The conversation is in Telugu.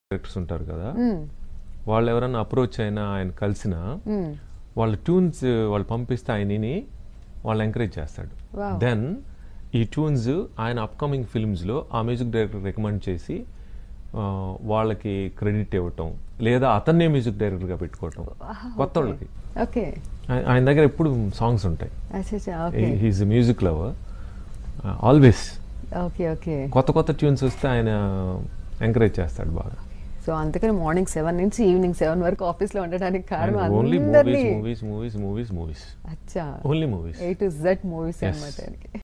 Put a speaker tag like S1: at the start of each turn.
S1: డైరెక్టర్స్ ఉంటారు కదా వాళ్ళు ఎవరైనా అప్రోచ్ అయినా ఆయన కలిసినా వాళ్ళ ట్యూన్స్ వాళ్ళు పంపిస్తే ఆయనని వాళ్ళు ఎంకరేజ్ చేస్తాడు
S2: Wow.
S1: దెన్ ఈ ట్యూన్స్ ఆయన అప్కమింగ్ ఫిల్మ్స్లో ఆ మ్యూజిక్ డైరెక్టర్ రికమెండ్ చేసి ఆ, వాళ్ళకి క్రెడిట్ ఇవ్వటం లేదా అతన్నే మ్యూజిక్ డైరెక్టర్గా పెట్టుకోవటం కొత్త వాళ్ళకి
S2: ఓకే
S1: ఆయ- ఆయన దగ్గర ఎప్పుడు సాంగ్స్ ఉంటాయి
S2: అచ్చా okay
S1: he's music lover always
S2: okay okay
S1: కొత్త కొత్త ట్యూన్స్ వస్తే ఆయన ఎంకరేజ్ చేస్తాడు బాగా
S2: సో అందుకని మార్నింగ్ సెవెన్ నుంచి ఈవినింగ్ సెవెన్ వరకు ఆఫీస్ లో ఉండడానికి కారణం
S1: ఓన్లీ
S2: అందరినీ
S1: movies movies movies movies movies
S2: అచ్చా
S1: only movies
S2: A to Z movies
S1: Yes.
S2: అనమాట ఆయనకి